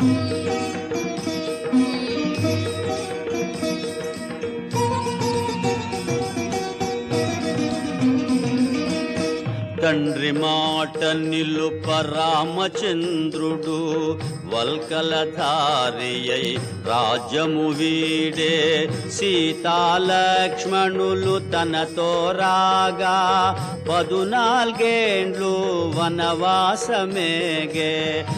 తండ్రి మాట నిలుప రామచంద్రుడు వల్కలధారియై రాజ్యము వీడే సీతాలక్ష్మణులు తనతో రాగా పదునాల్గేండ్లు వనవాసమేగే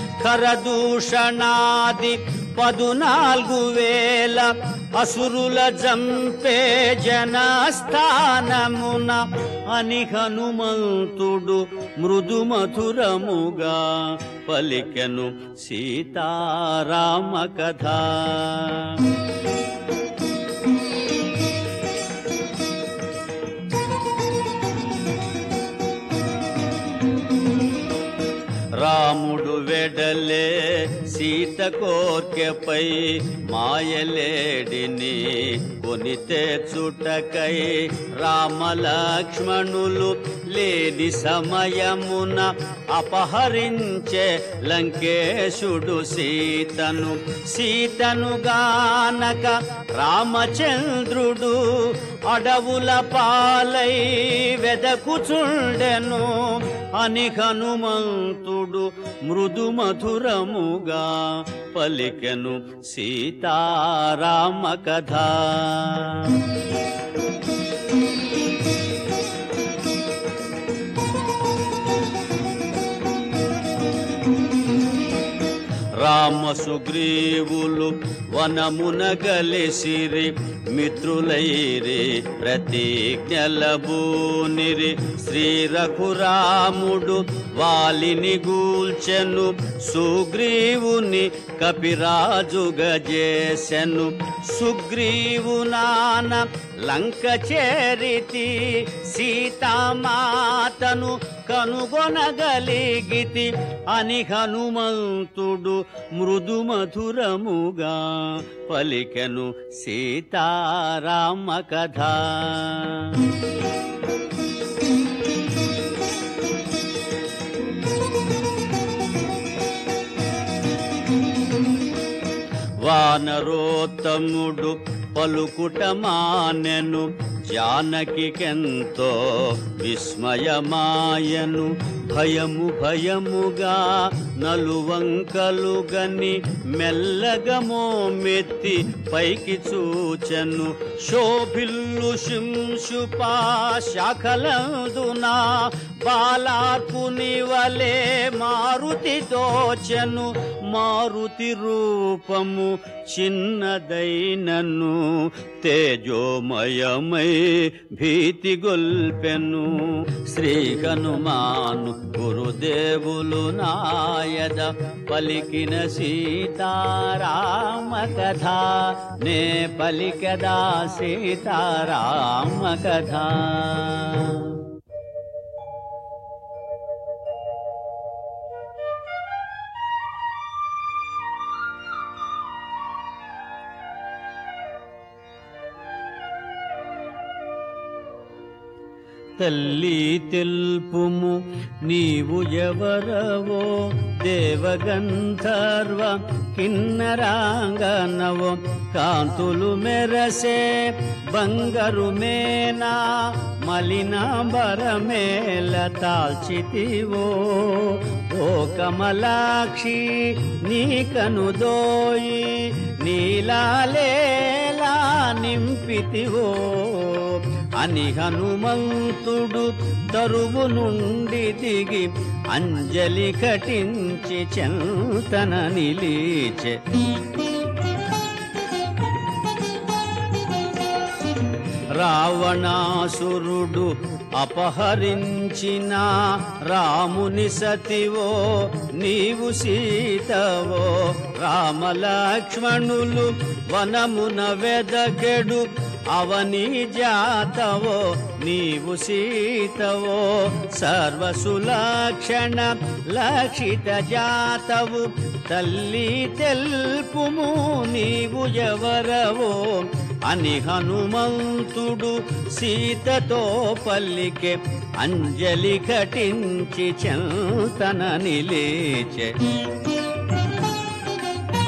కరదూషణాది పదునాలుగు వేల అసురుల జంపే జనస్థానమున అని హనుమంతుడు మృదు మధురముగా పలికెను సీతారామ కథ రాముడు వెడలే సీత కోర్కెపై మాయలేడిని కొని తెచ్చుటకై రామలక్ష్మణులు లేని సమయమున అపహరించే లంకేశుడు సీతను సీతను గానక రామచంద్రుడు అడవుల పాలై వెదకుచుండెను అని హనుమంతుడు మృదు మధురముగా పలికెను సీతారామ కథ రామ సుగ్రీవులు వనమున గలిసిరి మిత్రులైరి ప్రతిజ్ఞలబూనిరి శ్రీ రఘురాముడు వాలిని గూల్చెను సుగ్రీవుని కపిరాజుగా చేసెను సుగ్రీవు నాన లంక చేరితి సీతామాతను కనుగొనగలిగితి అని హనుమంతుడు మృదు మధురముగా పలికెను సీతారామ కథ వానరోత్తముడు పలుకుట మానెను జానకికెంతో విస్మయమాయను భయము భయముగా నలువంకలు గని మెల్లగమో మెత్తి పైకి చూచెను శోభిల్లు శింశుపా శాఖలందునా బాలార్కుని వలే మారుతి దోచెను మారుతి రూపము చిన్నదైనను తేజోమయమై భీతి గొల్పెను శ్రీ హనుమాను గురుదేవులు నాయద పలికిన సీతారామ కథ నే పలికదా సీతారామ కథ తల్లి తెలుపుము నీవు ఎవరవో దేవగంధర్వ కిన్నరాంగనవో కాంతులు మెరసే బంగరు మేనా మలినాంబరమేల తాల్చితివో ఓ కమలాక్షి నీ కనుదోయి నీలాలేలా నింపితివో అని హనుమంతుడు తరువు నుండి దిగి అంజలి కటించి చెంతన నిలీచె రావణాసురుడు అపహరించిన రాముని సతివో నీవు సీతవో రామలక్ష్మణులు వనమున వెదకెడు అవని జాతవో నీవు సీతవో సర్వసులక్షణ లక్షిత జాతవు తల్లి తెల్పుము నీవు ఎవరవో అని హనుమంతుడు సీతతో పల్లికే అంజలి ఘటించి చెంతన నిలేచె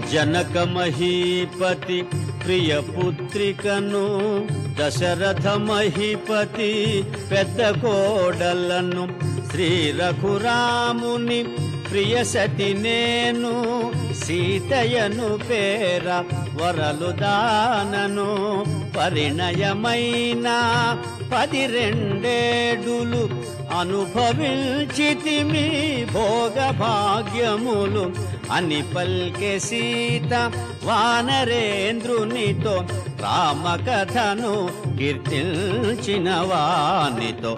జనక మహీపతి ప్రియ పుత్రికను దశరథ మహీపతి పెద్ద కోడలను శ్రీ రఘురాముని ప్రియ సతి నేను సీతయను పేర వరలు దానను పరిణయమైన పది రెండేడులు అనుభవించితిమి భోగ భాగ్యములు అని పల్కె సీత వానరేంద్రునితో రామకథను కీర్తించిన వానితో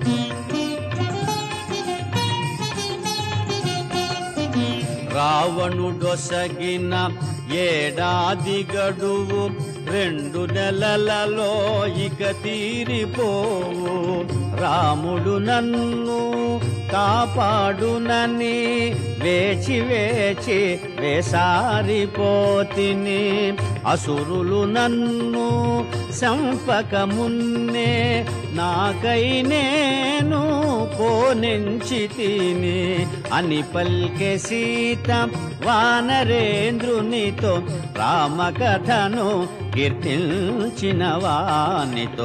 రావణుడొసగిన ఏడాది గడువు రెండు నెలలలో ఇక తీరిపోవు రాముడు నన్ను కాపాడునని వేచి వేచి వేసారిపోతిని అసురులు నన్ను సంపక మున్నే నాకై నేను పోనించి తిని అని పల్కె సీత వానరేంద్రునితో రామకథను కీర్తించిన వానితో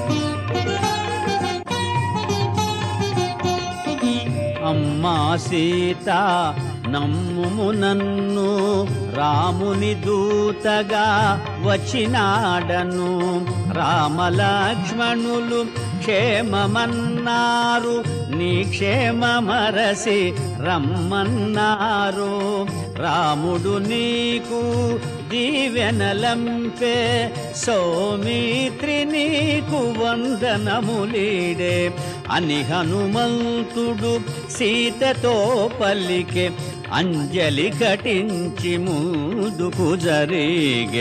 అమ్మా సీత నమ్ముము నన్ను రాముని దూతగా వచ్చినాడను రామలక్ష్మణులు క్షేమమన్నారు నీ క్షేమమరసి రమ్మన్నారు రాముడు నీకు దీవెనలంపే సౌమిత్రి నీకు వందనములీడే అని హనుమంతుడు సీతతో పల్లికే అంజలి ఘటించి ముందుకు జరిగే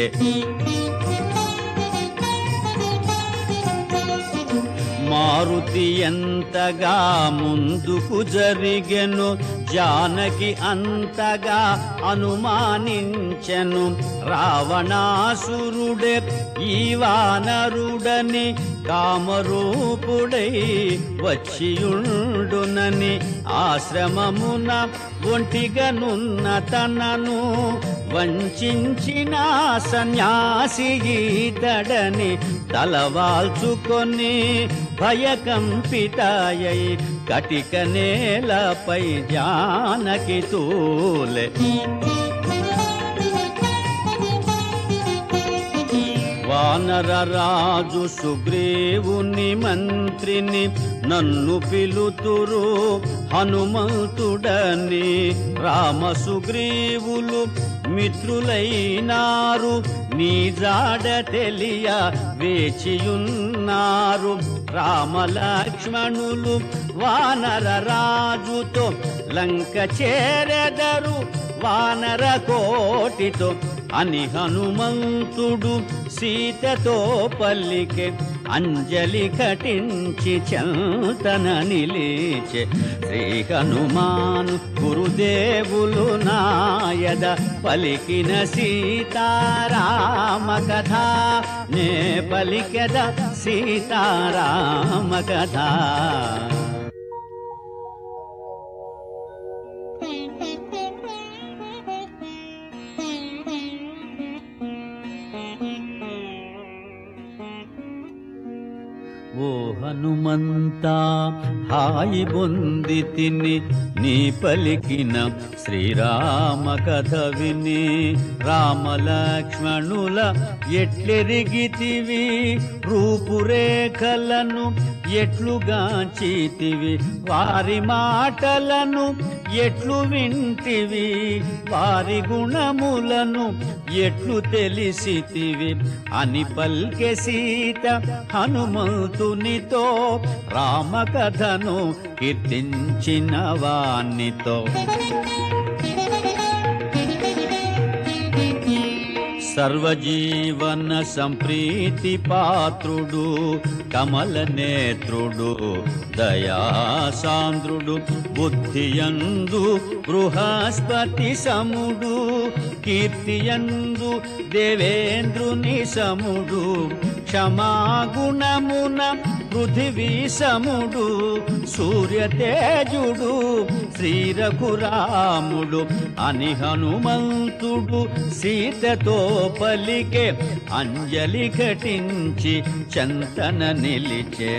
మారుతి ఎంతగా ముందుకు జరిగెను జానకి అంతగా అనుమానించెను రావణాసురుడే ఈ వానరుడని కామరూపుడై వచ్చియుండునని ఆశ్రమమున ఒంటిగనున్న తనను వంచిన సన్యాసి ఈతడని తలవాల్చుకొని భయకంపితాయై కటిక నేలపై జానకి తూలే వానర రాజు సుగ్రీవుని మంత్రిని నన్ను పిలుతురు హనుమంతుడని రామ సుగ్రీవులు మిత్రులైనారు నీ జాడ తెలియ వేచియున్నారు రామ లక్ష్మణులు వానర రాజుతో లంక చేరెదరు వానర కోటితో అని హనుమంతుడు సీతతో పల్లికే అంజలి ఘటించి చంతన నిలిచే శ్రీ హనుమాను గురుదేవులు నాయద పలికిన సీతారామ కథ నే పలికెద సీతారామ కథ ఓ హనుమంత హాయి బొంది తిని నీ పలికిన శ్రీరామ కథ విని రామ లక్ష్మణుల ఎట్లెరిగితివి రూపురేఖలను ఎట్లుగాంచితివి వారి మాటలను ఎట్లు వింటివి వారి గుణములను ఎట్లు తెలిసితివి అని పల్కె సీత హనుమంతునితో రామ కథను కీర్తించిన వానితో సర్వజీవన సంప్రీతి పాత్రుడు కమల నేత్రుడు దయాసాంద్రుడు బుద్ధియందు బృహస్పతి సముడు కీర్తియందు దేవేంద్రుని సముడు క్షమాగుణమున పృథివీ సముడు సూర్య తేజుడు శ్రీ రఘురాముడు అని హనుమంతుడు సీతతో పలికే అంజలి ఘటించి చంతన నిలిచే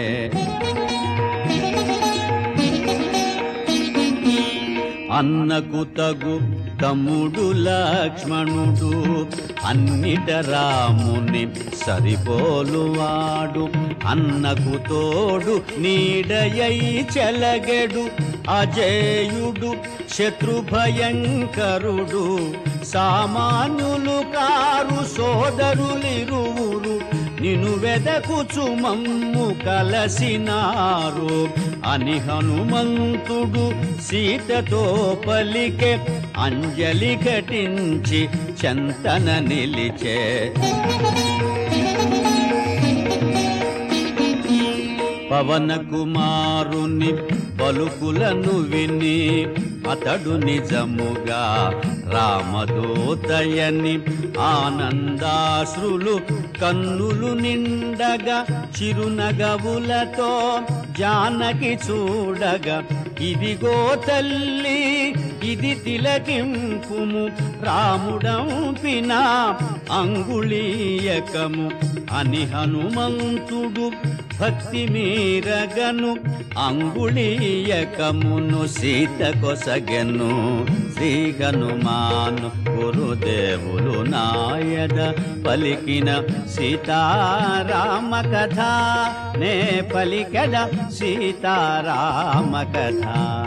అన్నకు తగు తమ్ముడు లక్ష్మణుడు అన్నిట రాముని సరిపోలువాడు అన్నకు తోడు నీడయై చెలగెడు అజేయుడు శత్రుభయంకరుడు సామాన్యులు కారు సోదరులిరువురు నిను వెదకుచు మమ్ము కలసినారు అని హనుమంతుడు సీతతో పలికే అంజలి ఘటించి చంతన నిలిచే పవన కుమారుని పలుకులను విని అతడు నిజముగా రామదూతయని ఆనందాశ్రులు కన్నులు నిండగా చిరునగవులతో జానకి చూడగా ఇదిగో తల్లి ఇది తిలకింపుము రాముడంపిన అంగుళీయకము అని హనుమంతుడు భక్తి మీరగను అంగుళీయకమును సీత కొసగెను శ్రీ హనుమాను గురుదేవులు నాయద పలికిన సీతారామ కథ నే పలికద సీతారామ కథ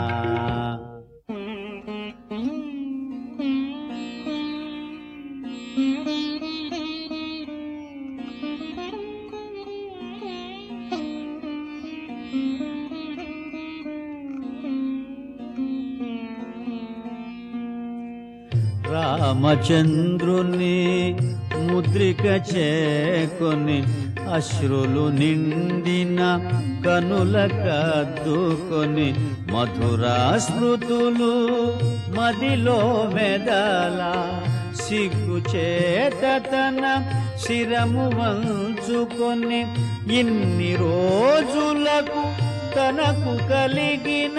రామచంద్రుని ముద్రిక చేకొని అశ్రులు నిండిన కనుల కద్దుకొని మధురా స్మృతులు మదిలో మెదల సిగ్గు చేత తన శిరము వంచుకొని ఇన్ని రోజులకు తనకు కలిగిన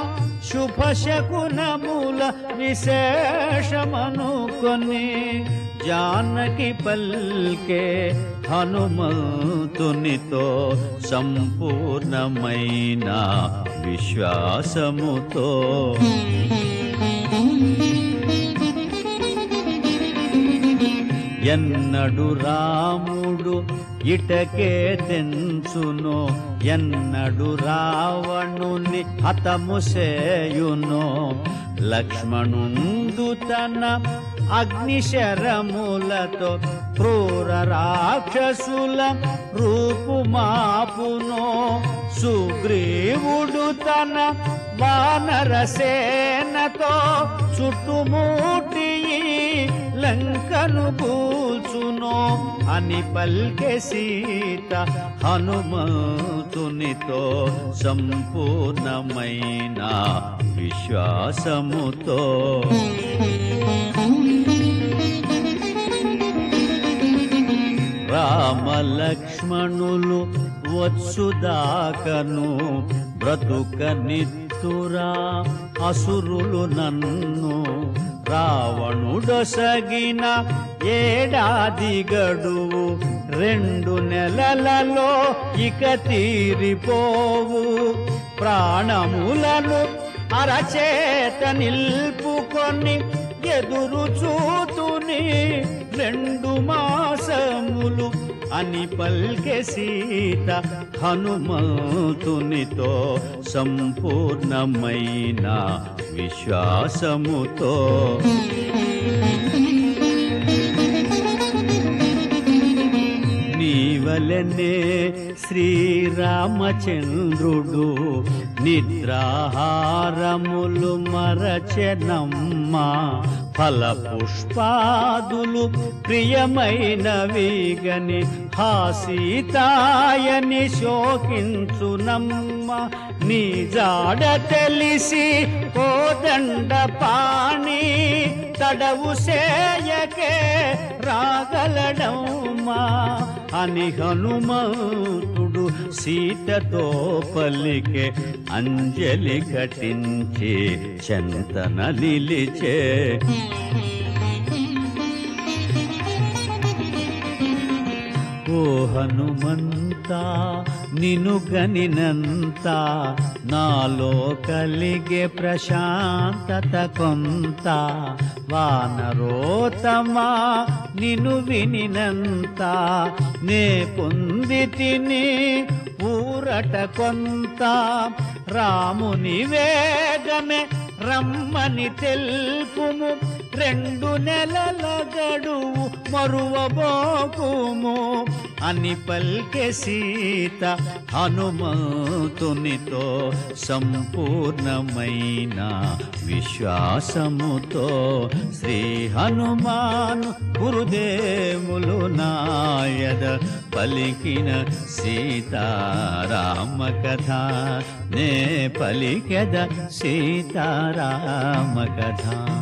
శుభశకునముల విశేషమనుకొని జానకి పల్కే హనుమంతునితో సంపూర్ణమైన విశ్వాసముతో ఎన్నడు రాముడు ఇటకే తెంచును ఎన్నడు రావణుని హతము సేయును లక్ష్మణుండు తన అగ్నిశరములతో క్రూర రాక్షసుల రూపు మాపును సుగ్రీవుడు తన వానర సేనతో చుట్టుముట్టి లంకను కూల్చును అని పల్కె సీత హనుమంతునితో సంపూర్ణమైన విశ్వాసముతో రామలక్ష్మణులు వచ్చుదాకను బ్రతుక నిత్తురా అసురులు నన్ను రావణుడొసగిన ఏడాది గడువు రెండు నెలలలో ఇక తీరిపోవు ప్రాణములను అరచేత నిల్పుకొని ఎదురు చూతుని రెండు మాసములు అని పల్కె సీత హనుమంతునితో సంపూర్ణమైన విశ్వాసముతో నీవలనే శ్రీరామచంద్రుడు నిద్రాహారములు మరచనమ్మ ఫల పుష్పాదులు ప్రియమైనవిగని హాసీతాయని శోకించునమ్మ నీ జాడ తెలిసి ఓ దండ పాణి తడవు సేయకే రాగలడమ్మా అని హనుమంతుడు సీతతో పలికే అంజలి ఘటించి చెంతన నిలిచే ఓ హనుమంత నిను గనినంత నాలో కలిగే ప్రశాంతత కొంత వానరోతమా నిను వినినంత నే పొంది తిని ఊరట కొంత రాముని వేగమే రమ్మని తెలుపుము రెండు నెలల గడువు మరువబోకుము అని పల్కె సీత హనుమంతునితో సంపూర్ణమైన విశ్వాసముతో శ్రీ హనుమాను గురుదేవులు నాయద పలికిన సీతారామ కథ నే పలికెద సీతారామ కథ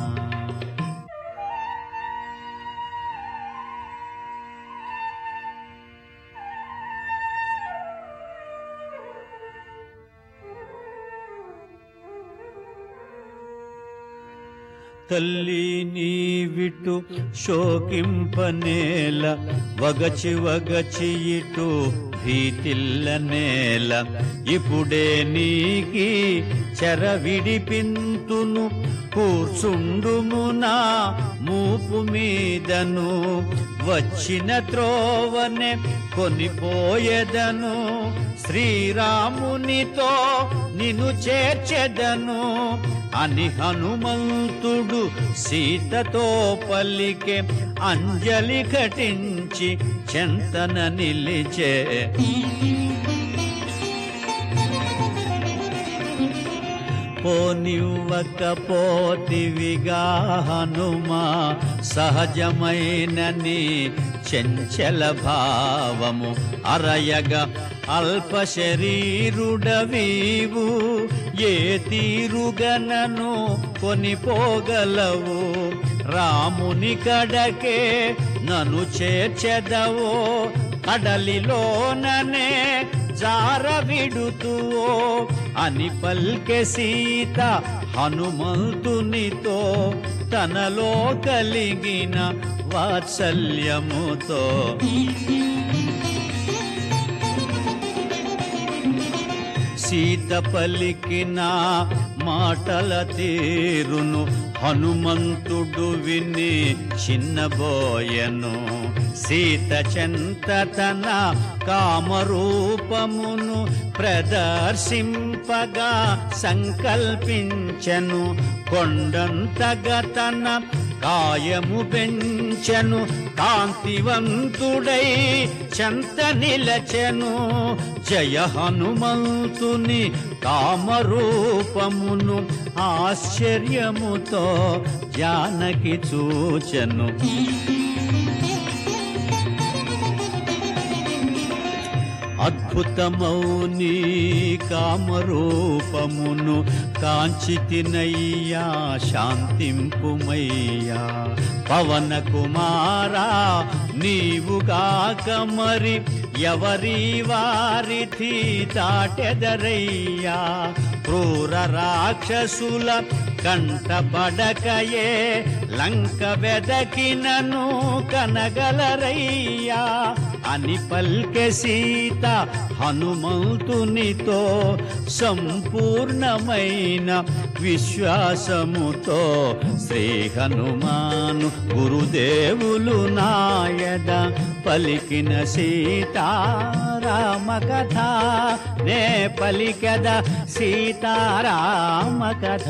తల్లి నీవిటు శోకింపనేల వగచి వగచి ఇటు భీతిల్ల నేల ఇప్పుడే నీకి చెర విడిపింతును కూర్చుండుమునా మూపు మీదను వచ్చిన త్రోవనే కొనిపోయేదను శ్రీరామునితో నిన్ను చేర్చెదను అని హనుమంతుడు సీతతో పల్లికే అంజలి ఘటించి చెంతన నిలిచే పోనివ్వకపోతివిగా హనుమా సహజమైనని చెంచల భావము అరయగా అల్ప శరీరుడవీవు ఏ తీరుగనను కొనిపోగలవు రాముని కడకే నన్ను చేర్చెదవో కడలిలోననే జార విడుతువో అని పల్కె సీత హనుమంతునితో తనలో కలిగిన వాత్సల్యముతో సీత పలికిన మాటల తీరును హనుమంతుడు విని చిన్నబోయను సీత చెంత తన కామరూపమును ప్రదర్శింపగా సంకల్పించెను కొండంతగా తన కాయము పెంచెను కాంతివంతుడై చెంత నిలచెను జయ హనుమంతుని కామరూపమును ఆశ్చర్యముతో జానకి చూచెను అద్భుతమౌని కామరూపమును కాంచితినయ్యా శాంతింపుమయ్యా పవన కుమారా నీవుగాక మరి ఎవరి వారిథి దాటెదరయ్యా క్రూర రాక్షసుల కంటపడకయే లంక వెదకినను కనగలరయ్యా అని పల్కె సీత హనుమంతునితో సంపూర్ణమైన విశ్వాసముతో శ్రీ హనుమాను గురుదేవులు నాయద పలికిన సీతారామ కథ నే పలికద సీతారామ కథ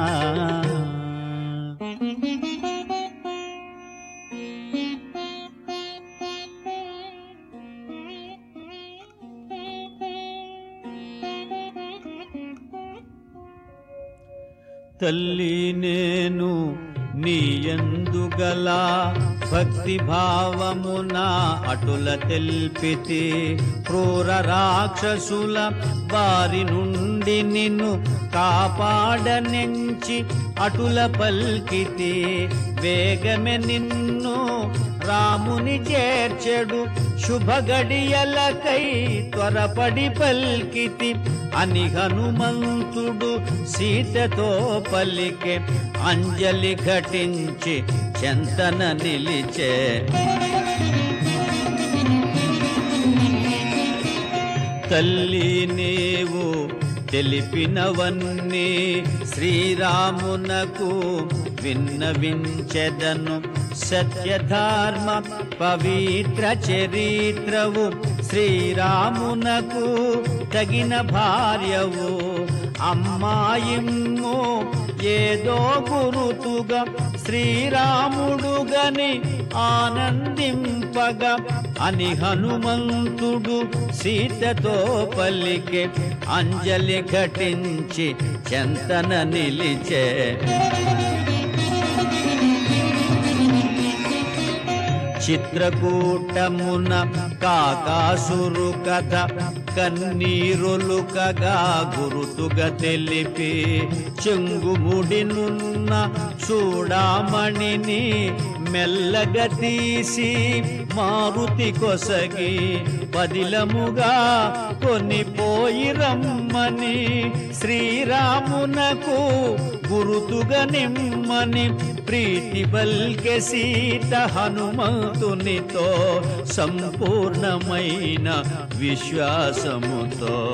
తల్లి నేను నీయందుగల భక్తి భావమున అటుల తెల్పితి క్రూర రాక్షసుల వారి నుండి నుండి నిన్ను కాపాడనెంచి అటుల పల్కితి వేగమే నిన్ను రాముని చేర్చెడు శుభగడియలకై త్వరపడి పల్కితి అని హనుమంతుడు సీతతో పలికే అంజలి ఘటించి చెంతన నిలిచే తల్లి నీవు తెలిపినవన్నీ శ్రీరామునకు విన్నవించెదను సత్యధర్మ పవిత్ర చరిత్రవు శ్రీరామునకు తగిన భార్యవు అమ్మాయిమ్ము ఏదో గురుతుగా శ్రీరాముడుగని ఆనందింపగా అని హనుమంతుడు సీతతో పలికే అంజలి ఘటించి చెంతన నిలిచే చిత్రకూటమున కాకాసురు కథ కన్నీరులుకగా గురుతుగా తెలిపి చెంగుముడినున్న చూడామణిని మెల్లగా తీసి మారుతి కొసగి పదిలముగా కొనిపోయి రమ్మని శ్రీరామునకు గురుతుగా నిమ్మని ప్రీతి బల్కె సీత హనుమంతునితో సంపూర్ణమైన విశ్వాసముతో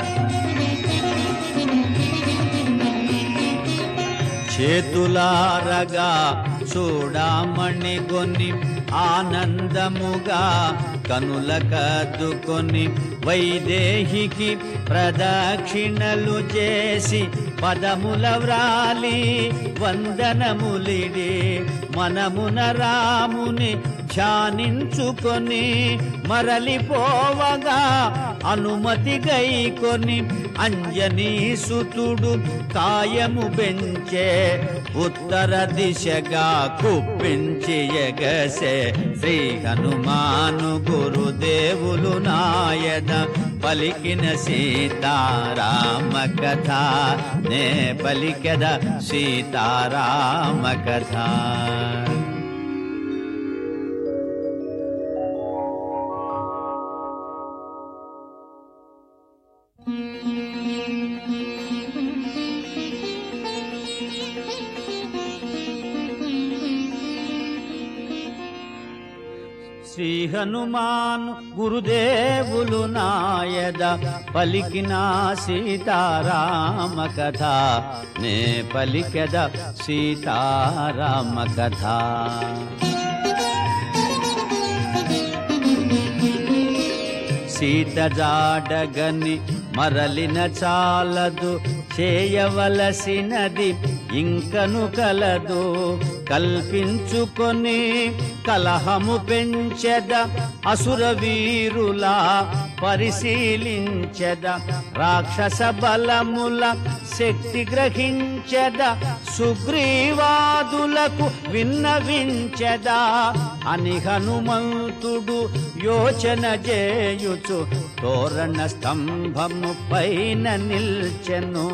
చేతులారగా చూడామణి కొని ఆనందముగా కనుల కద్దుకొని వైదేహికి ప్రదక్షిణలు చేసి పదముల వ్రాలి వందనములిడి మనమున రాముని ధ్యానించుకొని మరలిపోవగా అనుమతి గైకొని అంజనీ సుతుడు కాయము పెంచే ఉత్తర దిశగా కుప్పించి ఎగసే శ్రీ హనుమాను గురుదేవులు నాయన పలికిన సీతారామ కథ నే పలికద సీతారామ కథ శ్రీ హనుమాను గురుదేవులు నాయద పలికిన సీతారామ కథ నే పలికద సీతారామ కథ సీత జాడగని మరలిన చాలదు చేయవలసినది ఇంకను కలదు కల్పించుకొని కలహము పెంచెద అసుర వీరుల పరిశీలించెద రాక్షస బలముల శక్తి గ్రహించెద సుగ్రీవాదులకు విన్నవించెదా అని హనుమంతుడు యోచన చేయుచు తోరణ స్తంభము పైన నిల్చెను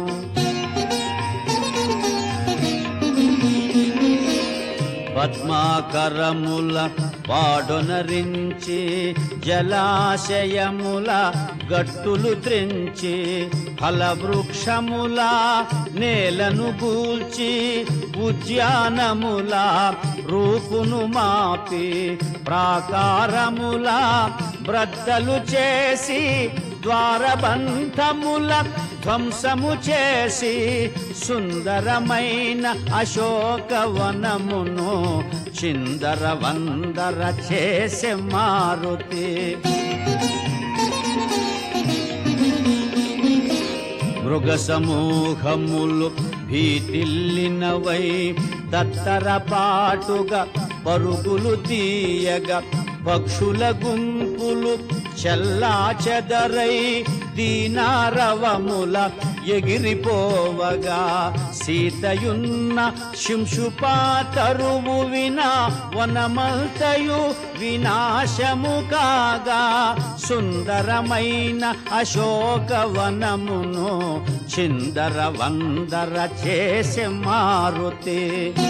పద్మాకరముల పాడొనరించి జలాశయముల గట్టులు త్రించి ఫలవృక్షముల నేలను గూల్చి ఉద్యానముల రూపును మాపి ప్రాకారముల బ్రద్దలు చేసి ద్వారబంధముల ధ్వంసము చేసి సుందరమైన అశోకవనమును చిందర వందర చేసే మారుతి మృగ సమూహములు భీతిల్లినవై తత్తరపాటుగా పరుగులు తీయగా పక్షుల గుంపులు చల్లా చెదరై దీనారవముల ఎగిరిపోవగా సీతయున్న శింశుపాతరువు వినా వనమంతయు వినాశము కాగా సుందరమైన అశోకవనమును చిందర వందర చేసే మారుతే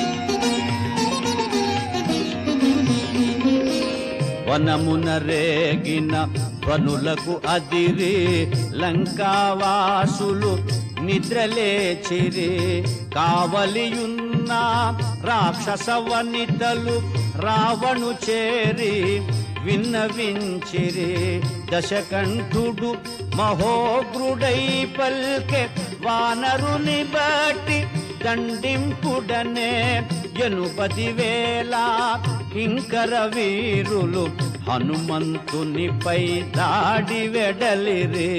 వనమున రేగిన వనులకు అదిరి లంకావాసులు నిద్రలేచిరి కావలియున్న రాక్షస వనితలు రావణు చేరి విన్నవించిరి దశకంఠుడు మహోగ్రుడై పల్కె వానరుని బట్టి దండింపుడనే ఎనుపది వేల కింకర వీరులు హనుమంతునిపై దాడి వెడలిరే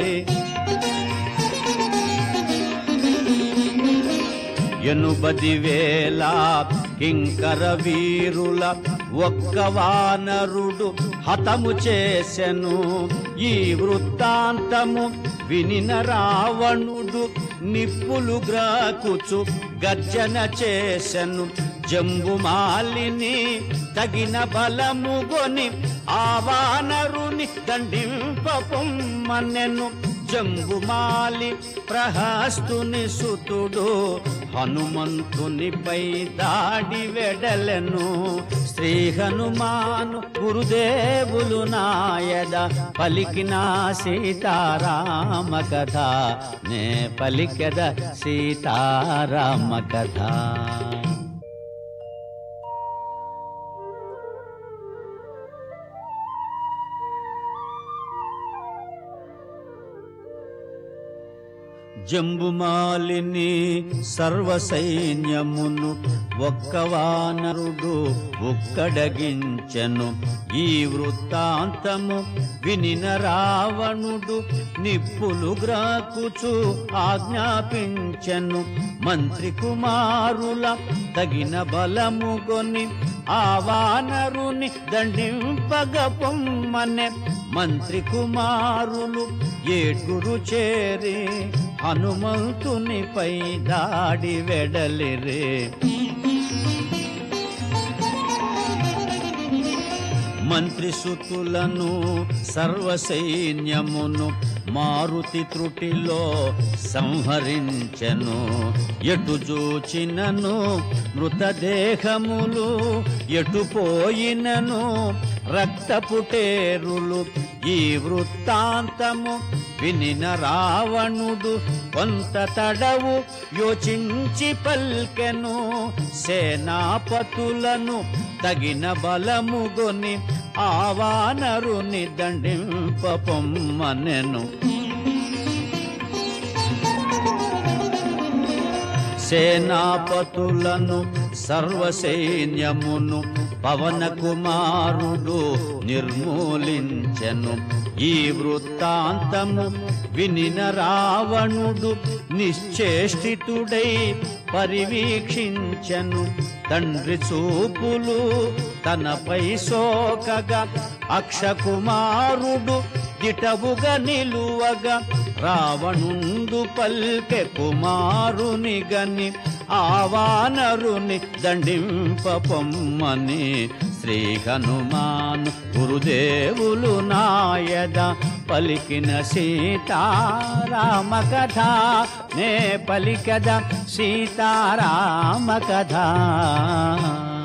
ఎనుబది వేల కింకర వీరుల ఒక్క వానరుడు హతము చేసెను ఈ వృత్తాంతము వినిన రావణుడు నిప్పులు గ్రాకుచు గర్జన చేసెను జంబుమాలిని తగిన బలము గొని ఆ వానరుని దండింపొమ్మనెను జంబుమాలి ప్రహస్తుని సుతుడు హనుమంతునిపై దాడి వెడలెను శ్రీ హనుమాను గురుదేవులు నాయద పలికిన సీతారామ కథ నే పలికెద సీతారామ కథ జంబుమాలిని సర్వసైన్యమును ఒక్క వానరుడు ఒక్కడగించెను ఈ వృత్తాంతము వినిన రావణుడు నిప్పులు గ్రాకుచు ఆజ్ఞాపించెను మంత్రి కుమారుల తగిన బలము కొని ఆ వానరుని దండింపగ పొమ్మనే మంత్రి కుమారులు ఏటురు చేరి హనుమంతునిపై దాడి వెడలిరే మంత్రి సుతులను సర్వసైన్యమును మారుతి త్రుటిలో సంహరించెను ఎటు చూచినను మృతదేహములు ఎటు పోయినను రక్తపుటేరులు ఈ వృత్తాంతము వినిన రావణుడు కొంత తడవు యోచించి పల్కెను సేనాపతులను తగిన బలముగొని ఆవానరుని దండింపొమ్మనెను సేనాపతులను సర్వసైన్యమును పవన కుమారుడు నిర్మూలించెను ఈ వృత్తాంతము వినిన రావణుడు నిశ్చేష్టితుడై పరివీక్షించెను తండ్రి చూపులు తనపై సోకగా అక్షకుమారుడు దిటవుగా నిలువగా రావణుండు పల్కె కుమారుని గని ఆవానరుని దండింపొమ్మని శ్రీ హనుమాను గురుదేవులు నాయద పలికిన సీతారామ కథ నే పలికద సీతారామ కథ